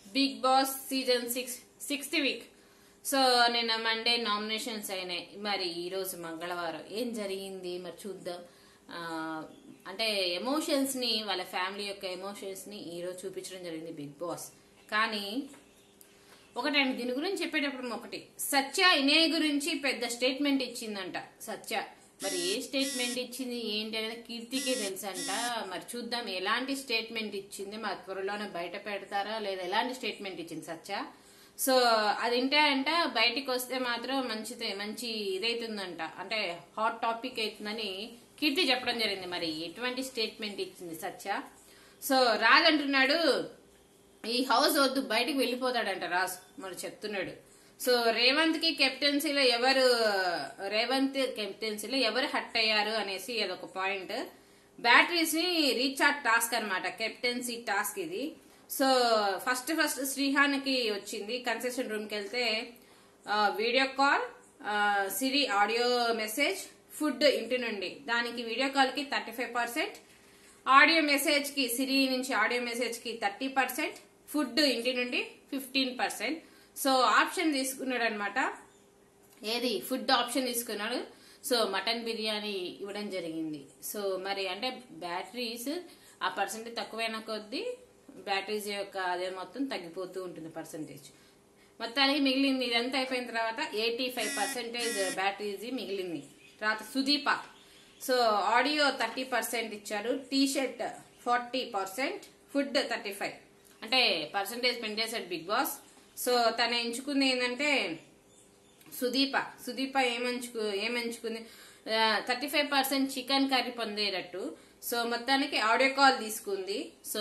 big Boss season six sixth week so నిన్న Monday nominations అయినాయి మరి ఈ రోజు మంగళవారం ఏం జరిగింది మరి చూద్దాం ఆ, అంటే ఎమోషన్స్ ని వాళ్ళ ఫ్యామిలీ యొక్క ఎమోషన్స్ ని ఈ రోజు చూపించడం జరిగింది బిగ్ బాస్ కానీ ఒకటండి దీని గురించి చెప్పేటప్పుడు ఒకటి సత్య ఇనే గురించి పెద్ద స్టేట్మెంట్ ఇచ్చిందంట సత్య మరి ఏ స్టేట్మెంట్ ఇచ్చింది ఏంటి అనేది కీర్తికే తెలుసంట మరి చూద్దాం ఎలాంటి స్టేట్మెంట్ ఇచ్చింది మరి త్వరలోనే బయట పెడతారా లేదా ఎలాంటి స్టేట్మెంట్ ఇచ్చింది సత్య సో అది వింటే అంట బయటికి వస్తే మాత్రం మంచిదే మంచి ఇదైతుందంట అంటే హాట్ టాపిక్ అవుతుందని కీర్తి చెప్పడం జరిగింది మరి ఎటువంటి స్టేట్మెంట్ ఇచ్చింది సత్య సో రాజ్ అంటున్నాడు ఈ హౌస్ వద్దు బయటికి వెళ్ళిపోతాడంట రాజు మరి చెప్తున్నాడు సో రేవంత్ కి కెప్టెన్సీలో ఎవరు రేవంత్ కెప్టెన్సీలో ఎవరు హట్ అయ్యారు అనేసి అదొక పాయింట్ బ్యాటరీస్ ని రీఛార్జ్ టాస్క్ అన్నమాట కెప్టెన్సీ టాస్క్ ఇది సో ఫస్ట్ ఫస్ట్ శ్రీహాన్కి వచ్చింది కన్సెషన్ రూమ్ కి వెళ్తే video call Siri audio message food ఇంటి నుండి దానికి వీడియో కాల్ కి thirty five percent audio message కి సిరి నుంచి ఆడియో మెసేజ్ కి థర్టీ పర్సెంట్ ఫుడ్ ఇంటి నుండి ఫిఫ్టీన్ పర్సెంట్ సో ఆప్షన్ తీసుకున్నాడు అనమాట ఏది ఫుడ్ ఆప్షన్ తీసుకున్నాడు సో మటన్ బిర్యానీ ఇవ్వడం జరిగింది సో మరి అంటే బ్యాటరీస్ ఆ పర్సెంటేజ్ తక్కువైన కొద్దీ బ్యాటరీస్ యొక్క అదే మొత్తం తగ్గిపోతూ ఉంటుంది పర్సంటేజ్ మొత్తానికి మిగిలింది ఇదంతా అయిపోయిన తర్వాత ఎయిటీ ఫైవ్ పర్సెంటేజ్ బ్యాటరీస్ మిగిలింది తర్వాత Sudeepa so audio thirty percent ఇచ్చారు T-shirt forty percent food thirty five అంటే పర్సంటేజ్ పెంచేశాడు బిగ్ బాస్ సో తను ఎంచుకుంది ఏంటంటే సుదీప సుదీప ఏమంచుకు ఏమంచుకుంది thirty five percent chicken curry పొందేటట్టు సో మొత్తానికి ఆడియో కాల్ తీసుకుంది సో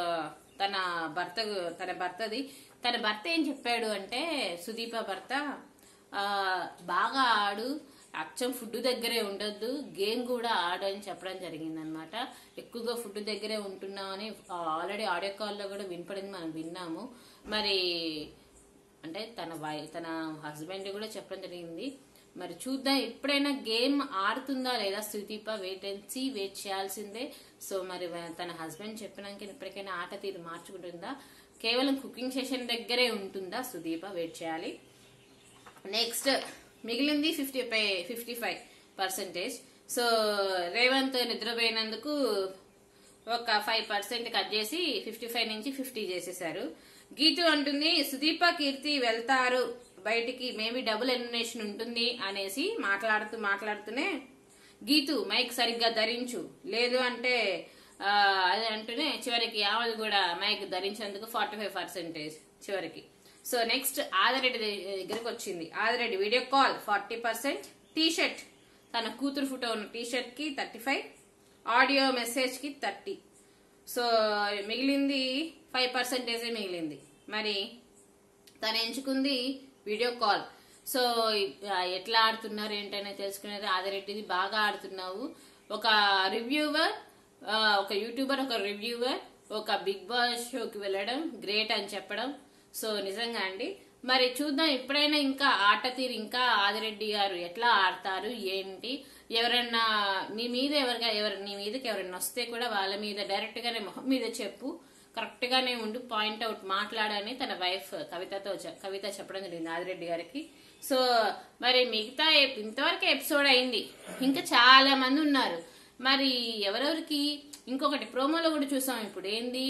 తన భర్త తన భర్తది తన భర్త ఏం చెప్పాడు అంటే సుదీప భర్త ఆ, బాగా ఆడు అచ్చం ఫుడ్ దగ్గరే ఉండొద్దు గేమ్ కూడా ఆడు అని చెప్పడం జరిగింది అనమాట ఎక్కువగా ఫుడ్ దగ్గరే ఉంటున్నామని ఆల్రెడీ ఆడియో కాల్లో కూడా వినపడింది మనం విన్నాము మరి అంటే తన వై తన హస్బెండ్ కూడా చెప్పడం జరిగింది మరి చూద్దాం ఎప్పుడైనా గేమ్ ఆడుతుందా లేదా Sudeepa wait and see wait చేయాల్సిందే సో మరి వ- తన హస్బెండ్ చెప్పినాక ఇప్పటికైనా ఆట తీరు మార్చుకుంటుందా కేవలం కుకింగ్ సెషన్ దగ్గరే ఉంటుందా సుదీప వెయిట్ చేయాలి నెక్స్ట్ మిగిలింది fifty five fifty five percentage so Revanth నిద్రపోయినందుకు ఒక ఫైవ్ పర్సెంట్ కట్ చేసి ఫిఫ్టీ ఫైవ్ నుంచి ఫిఫ్టీ చేసేసారు గీతు అంటుంది సుదీప కీర్తి వెళ్తారు బయటికి మేబీ డబుల్ ఎలిమినేషన్ ఉంటుంది అనేసి మాట్లాడుతూ మాట్లాడుతూనే గీతు మైక్ సరిగ్గా ధరించు లేదు అంటే ఆ, అది అంటూనే చివరికి ఆమెది కూడా మైక్ ధరించేందుకు ఫార్టీ ఫైవ్ పర్సెంటేజ్ చివరికి సో నెక్స్ట్ ఆదిరెడ్డి దగ్గరికి వచ్చింది Adireddy video call forty percent T-shirt తన కూతురు ఫోటో ఉన్న టీ షర్ట్ కి థర్టీ ఫైవ్ ఆడియో మెసేజ్ కి థర్టీ సో మిగిలింది ఫైవ్ పర్సెంటేజే మిగిలింది మరి తను ఎంచుకుంది వీడియో కాల్ సో ఆ, ఎట్లా ఆడుతున్నారు ఏంటనే తెలుసుకునేది ఆదిరెడ్డిది బాగా ఆడుతున్నావు ఒక రివ్యూవర్ ఆ, ఒక యూట్యూబర్ ఒక రివ్యూవర్ ఒక బిగ్ బాస్ షోకి వెళ్ళడం గ్రేట్ అని చెప్పడం సో నిజంగా అండి మరి చూద్దాం ఎప్పుడైనా ఇంకా ఆట తీరు ఇంకా ఆదిరెడ్డి గారు ఎట్లా ఆడతారు ఏంటి ఎవరన్నా నీ మీద ఎవరిగా ఎవరు నీ మీదకి ఎవరైనా వస్తే కూడా వాళ్ళ మీద డైరెక్ట్ గానే మొహం మీద చెప్పు కరెక్ట్ గానే ఉండి పాయింట్ అవుట్ మాట్లాడని తన వైఫ్ కవితతో చె- కవిత చెప్పడం జరిగింది ఆదిరెడ్డి గారికి సో మరి మిగతా ఎప్- ఇంతవరకు ఎపిసోడ్ అయింది ఇంకా చాలా మంది ఉన్నారు మరి ఎవరెవరికి ఇంకొకటి ప్రోమోలో కూడా చూసాం ఇప్పుడు ఏంది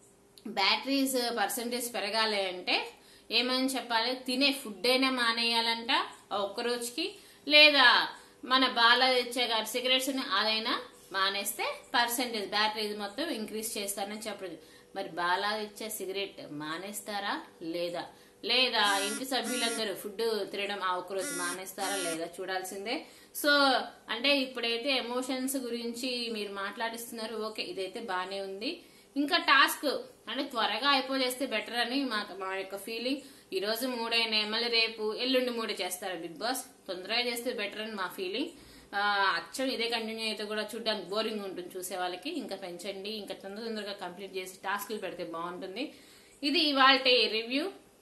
బ్యాటరీస్ పర్సంటేజ్ పెరగాలి అంటే ఏమని చెప్పాలి తినే ఫుడ్ అయినా మానేయాలంట ఆ ఒక్క రోజుకి లేదా మన బాల తెచ్చే గారి సిగరెట్స్ అదైనా మానేస్తే పర్సంటేజ్ బ్యాటరీస్ మొత్తం ఇంక్రీజ్ చేస్తారని చెప్పలేదు మరి బాలా ఇచ్చే సిగరెట్ మానేస్తారా లేదా లేదా ఇంటి సభ్యులందరూ ఫుడ్ తినడం ఆ ఒక్క రోజు మానేస్తారా లేదా చూడాల్సిందే సో అంటే ఇప్పుడైతే ఎమోషన్స్ గురించి మీరు మాట్లాడిస్తున్నారు ఓకే ఇదైతే బానే ఉంది ఇంకా టాస్క్ అంటే త్వరగా అయిపోజేస్తే బెటర్ అని మా మా యొక్క ఫీలింగ్ ఈ రోజు మూడైనా మళ్ళీ రేపు ఎల్లుండి మూడు చేస్తారు బిగ్ బాస్ తొందరగా చేస్తే బెటర్ అని మా ఫీలింగ్ ఆ, అచ్చం ఇదే కంటిన్యూ అయితే కూడా చూడడానికి బోరింగ్ ఉంటుంది చూసే వాళ్ళకి ఇంకా పెంచండి ఇంకా తొందర తొందరగా కంప్లీట్ చేసి టాస్క్లు పెడితే బాగుంటుంది ఇది ఇవాళ రివ్యూ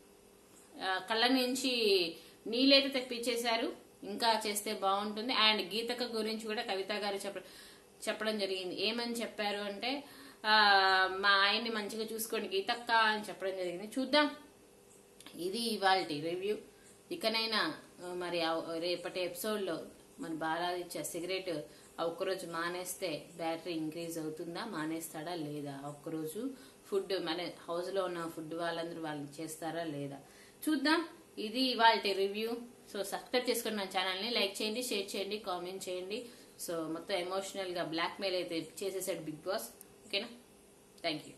ఆ, కళ్ళ నుంచి నీళ్ళైతే తెప్పించేశారు ఇంకా చేస్తే బాగుంటుంది అండ్ గీతక గురించి కూడా కవిత గారు చెప్ప చెప్పడం జరిగింది ఏమని చెప్పారు అంటే ఆ, మా ఆయన్ని మంచిగా చూసుకోండి గీతక్క అని చెప్పడం జరిగింది చూద్దాం ఇది ఇవాళ రివ్యూ ఇకనైనా ఆ, మరి ఆ- రేపటి ఎపిసోడ్ లో మన బాలాజీ ఇచ్చే సిగరెట్ ఆ ఒక్కరోజు మానేస్తే బ్యాటరీ ఇంక్రీజ్ అవుతుందా మానేస్తాడా లేదా ఆ ఒక్కరోజు ఫుడ్ మన హౌస్ లో ఉన్న ఫుడ్ వాళ్ళందరూ వాళ్ళు చేస్తారా లేదా చూద్దాం ఇది ఇవాళ రివ్యూ సో సబ్స్క్రైబ్ చేసుకోండి మన ఛానల్ ని లైక్ చేయండి షేర్ చేయండి కామెంట్ చేయండి సో మొత్తం ఎమోషనల్ గా బ్లాక్ మెయిల్ అయితే చేసేసాడు బిగ్ బాస్ ఓకేనా థ్యాంక్ యూ